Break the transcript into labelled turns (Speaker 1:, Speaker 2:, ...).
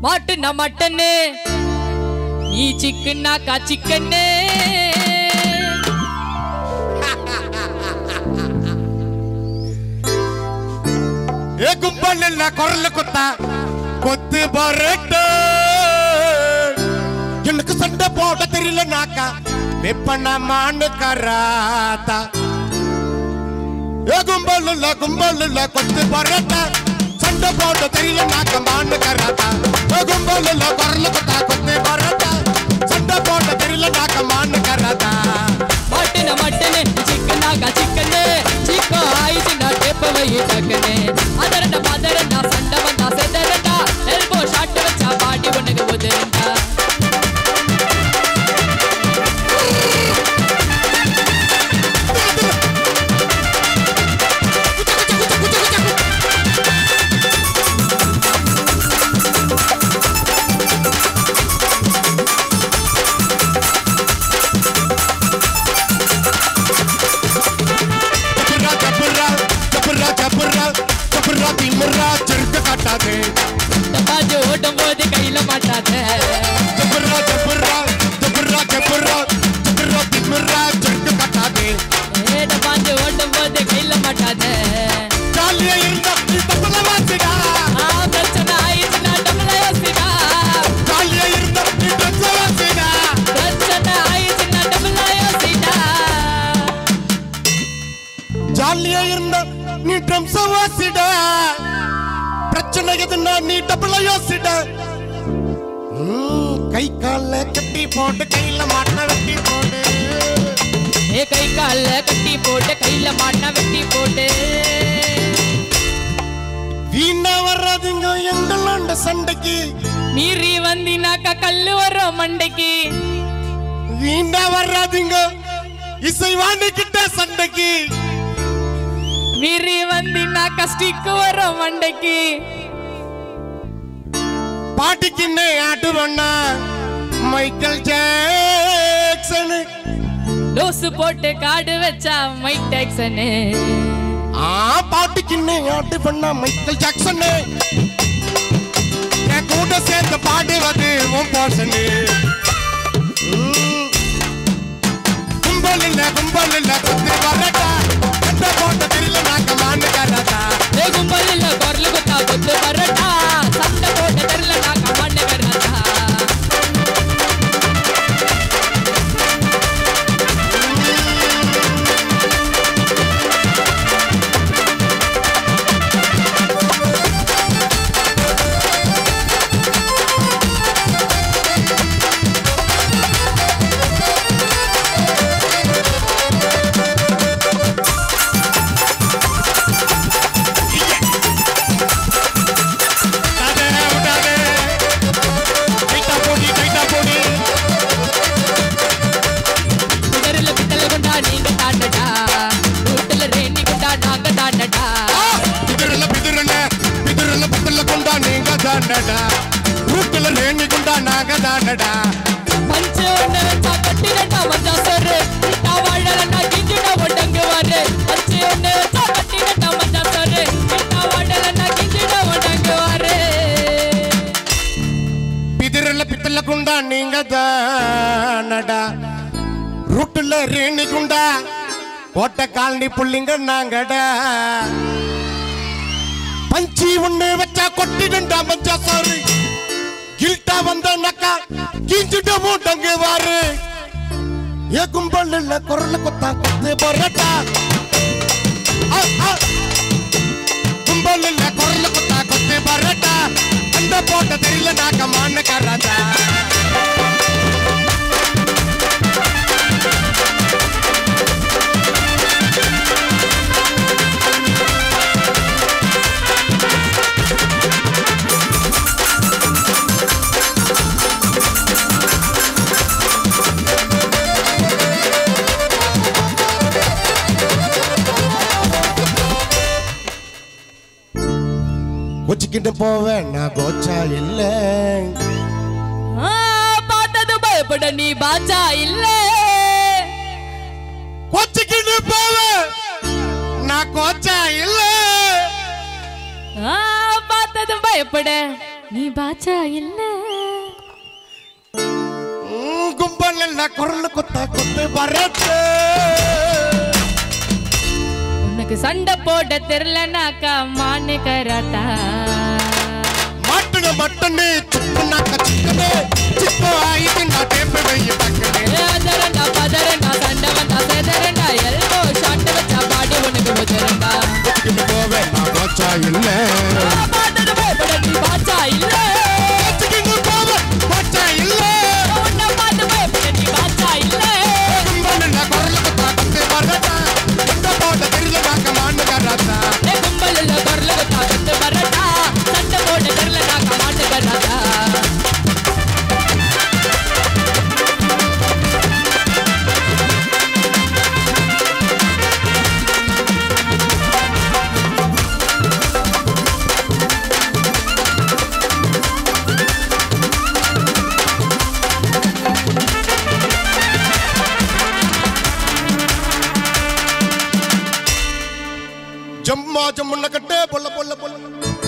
Speaker 1: மாட்டுனா mutton நீ சிக்கன்னாக்கா சிக்கன்னு
Speaker 2: ஏ கும்பல் இல்ல குரல் குத்தா கொத்து பரட்ட எனக்கு சண்டை போட தெரியல நாக்கா வெப்பன மாண்டு கராத்தா ஏ கும்பல் இல்ல கும்பல் இல்ல கொத்து பரட்ட சண்டை போட தெரியல நாக்க மாண்டு கராத்தா ஏ கும்பல் இல்ல குரல் குத்தா கொத்து பரட்ட சண்டை போட தெரியல நாக்க மாண்டு கராத்தா
Speaker 1: மாட்டுனா மட்டனு சிக்கனாக்கா சிக்கன்னு சிக்கோ ஆயிடுச்சுன்னா டேப்ப வை டக்குன்னு அதரண்டா பதரண்டா சண்டை வந்தா செதறண்டா எல்போ ஷாட் வச்சா பாடி உனக்கு உதறண்டா
Speaker 2: ஜப்புரா ஜப்புரா ஜப்புரா ஜப்புரா ஜப்புரா திமுறா செருக்க காட்டாதே
Speaker 1: பாஜு ஓட்டும் போது கையில மாட்டாத
Speaker 2: ஜப்புரா ஜப்புரா ஜப்புரா ஜப்புரா ஜப்புரா திமுறா செருக்க காட்டாதே
Speaker 1: ஏட பாஞ்சு ஓட்டும் போது கையில மாட்டாத
Speaker 2: ஜாலியா இருந்தா நீ தப்பல வாசிடா
Speaker 1: ஆ பிரச்சனை ஆயிடுச்சுன்னா டபுளா யோசிடா
Speaker 2: ஜாலியா இருந்தா நீ தப்பல வாசிடா
Speaker 1: பிரச்சனை ஆயிடுச்சுன்னா டபுளா யோசிடா
Speaker 2: ஜாலியா இருந்தா நீ ட்ரம்ஸ் வாசிடா பிரச்சனை எதுனா நீ டபுள யோசிடா ம், கை கால்ல கட்டி போட்டு கையில மாட்ட வெட்டி போடு
Speaker 1: ஏ கை கால்ல கட்டி போட்டு கையில மாட்டினா வெட்டி போட்டு
Speaker 2: வீணா வர்றாதுங்க எங்களோட சண்டைக்கு
Speaker 1: மீறி வந்தினாக்கா கல்லு வரும் மண்டைக்கு
Speaker 2: வீணா வர்றாதுங்க இசைவாணி கிட்ட சண்டைக்கு
Speaker 1: மீறி வந்தினாக்கா ஸ்டிக்கு வரும் மண்டைக்கு
Speaker 2: பாட்டிக்குன்னு ஆட்டுவண்ணா மைக்கேல் ஜாக்சனு
Speaker 1: டோசு போட்டு காடு வச்சா மைக் டாக்சனு
Speaker 2: ஆ பாட்டுக்குன்னு ஆட்டுவண்ணா மைக்கேல் ஜாக்சனு என் கூட சேர்ந்து பாடுவது உன் போசனு கும்பல் இல்ல கும்பல் இல்ல குத்து வரட்டா கட்ட போட்ட தெரியல நாக்க மாண்டு கரட்டா
Speaker 1: ஏ கும்பல் இல்ல குரல் குத்தா கொத்து பரட்டா சண்டை போட்டு தெரியல நான் கமாண்டு கர்நாடா
Speaker 2: விடாதே, விடாதே. கைட்டா போடி, கைட்டா போடி.
Speaker 1: குதிரையில பித்தளை கொண்டா நீங்க தாண்டடா ரூட்டுல ரேண்டி கொண்டா நாங்க தாண்டடா
Speaker 2: ஆ, பிதிரல, பிதிரல, பிதிரல, பிதிரல கொண்டா நீங்க தாண்டடா. ரூட்டுல ரேணி கொண்டா நாங்க தாண்டடா.
Speaker 1: பஞ்சு ஒண்ணு வச்சா கட்டிடட்டா மஞ்சா சோறு கிட்டா வாழலன்னா கிஞ்சிடா ஒட்டங்கு வாரு பஞ்சு ஒண்ணு வச்சா கட்டிடட்டா மஞ்சா சோறு கிட்டா வாழலன்னா கிஞ்சிடா ஒட்டங்கு வாரு
Speaker 2: பிதிரல, பித்தல கொண்டா நீங்க தானடா. ரூட்டுல ரேணி குண்டா கோட்டை காலனி புள்ளிங்க நாங்கடா பஞ்சி ஒண்ணு வச்சா கொட்டிடண்டா மஞ்சா சாரு கில்ட்டா வந்த நக்கா கிஞ்சிட்ட மூட்டங்க வாரு ஏ கும்பல் இல்ல குரல் கொத்தா கொத்து பரட்டா ஆ, ஆ. கும்பல் இல்ல குரல் கொத்தா கொத்து பரட்டா அந்த போட்ட தெரியல நாக்க மான்னு கராட்டா கொச்சிக்கிட்டு போவேன் நான் கோச்சா இல்ல
Speaker 1: ஆ, பார்த்தது பயப்பட நீ பாச்சா இல்ல
Speaker 2: கொச்சிக்கிட்டு போவேன் நான் கோச்சா இல்ல
Speaker 1: ஆ, பார்த்தது பயப்பட நீ பாச்சா இல்ல
Speaker 2: ம், கும்பல் எல்லாம் குரல் கொத்தா கொத்து வரட்டு
Speaker 1: உனக்கு சண்டை போட தெரியலனாக்கா மானு கராத்தா
Speaker 2: மாட்டுன மட்டனு சிக்கனாக்க சிக்கனு சிக்கோ ஆயிட்டு நான் டேப்பு வைய பக்கனே
Speaker 1: அதரண்டா பதரண்டா சண்டை வந்தா செதறண்டா எல்போ ஷாட் வச்சா பாடி உனக்கு உதறண்டா
Speaker 2: ஒட்டுக்கு போவேன் நான் போச்சா இல்ல
Speaker 1: பாத்தது பயப்பட நீ பாச்சா இல்ல
Speaker 2: ஒட்டுக்கு போவேன் போச்சா இல்ல
Speaker 1: உன்னை பார்த்து பயப்பட நீ பாச்சா இல்ல
Speaker 2: கும்பல் எல்லாம் குரல் கொத்தா கொத்து வரட்டா இந்த போட்ட தெரியல நாக்க மாண்டு கராத்தா
Speaker 1: ஏ கும்பல்ல குரல குத்தா குத்து வரட்டா சண்டை போட தெரியலனாக்கா மாட்டு கராத்தா
Speaker 2: ஜம்மா ஜம்முன்ன கட்டே பொல்ல பொல்ல பொல்ல